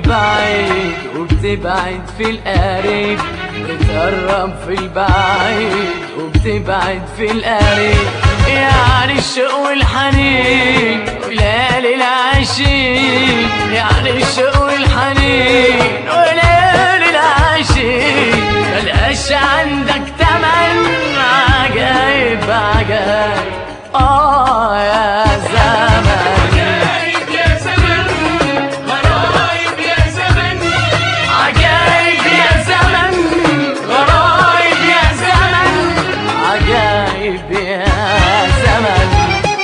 البعيد وبتبعد في القريب بتقرب في البعيد وبتبعد في القريب يعني الشوق والحنين وليالي العشيق يعني الشوق والحنين وليالي العشيق ملقاش عندك تمن عجايب عجايب اه يا زمن عجايب يا زمن غرايب يا زمن عجايب يا زمن غرايب يا زمن عجايب يا زمن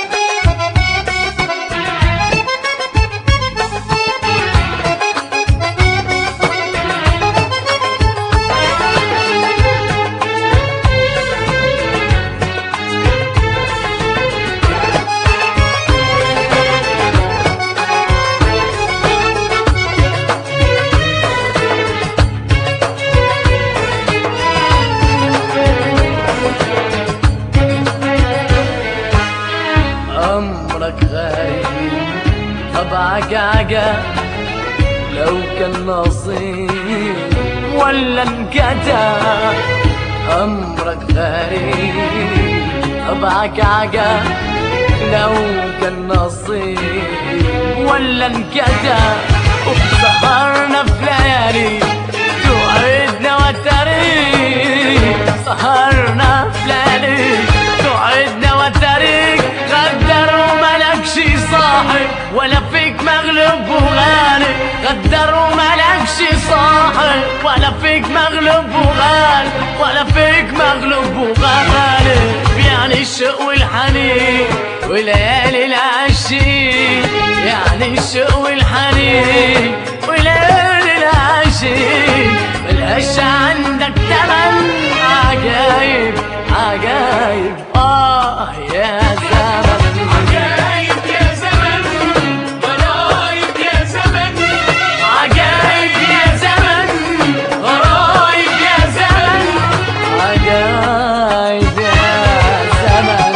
أمرك غريب طبعك عجب لو كان نصيب ولا انكتب أمرك غريب طبعك عجب لو كان نصيب ولا انكتب وسهرنا في ليالي توعدنا وتريك سهرنا في ليالي توعدنا وتريك غدر وملكش صاحب ولا فيك مغلوب وغالب غدر وملكش صاحب ولا فيك مغلوب وغالب ولا فيك مغلوب وغالب يعني الشوق والحنين وليالي العشيق يعني الشوق والحنين وليالي العشيق ملهاش عندك تمن عجايب عجايب اه يا زمن عجايب يا زمن غرايب يا زمن عجايب يا زمن غرايب يا زمن عجايب يا زمن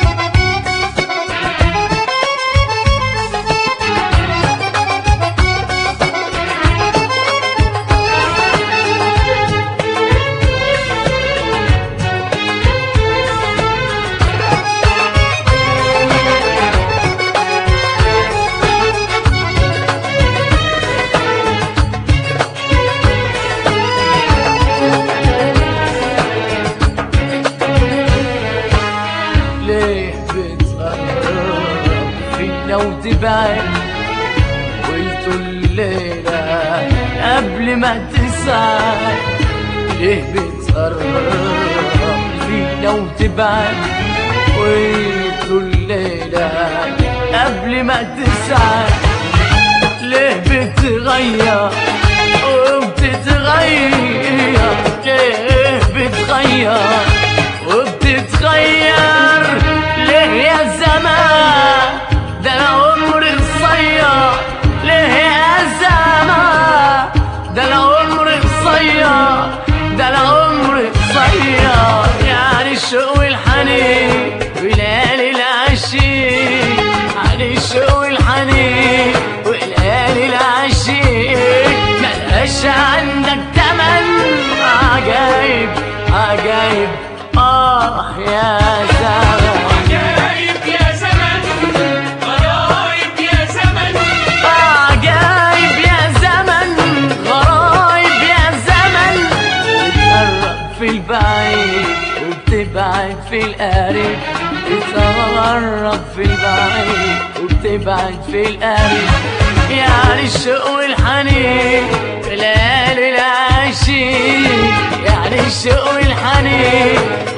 ليه بتقرب فينا وتبعد قلت الليلة قبل ما تسعد ليه بتقرب فينا وتبعد قلت الليلة قبل ما تسعد ليه بتغير وبتتغير ليه بتغير وبتتغير ليه يا زمان ده انا عمري قصير ليه يا زمان ده انا عمري قصير ده انا عمري قصير يعني الشوق والحنين وليالي العشيق يعني الشوق والحنين وليالي العشيق ملهاش عندك تمن عجايب عجايب اه يا زمان عجايب يا زمن غرايب يا زمن عجايب يا زمن غرايب يا زمن بتقرب في البعيد وبتبعد في القريب بتقرب في البعيد وبتبعد في القريب يعني الشوق والحنين في ليالي العشيق يعني الشوق والحنين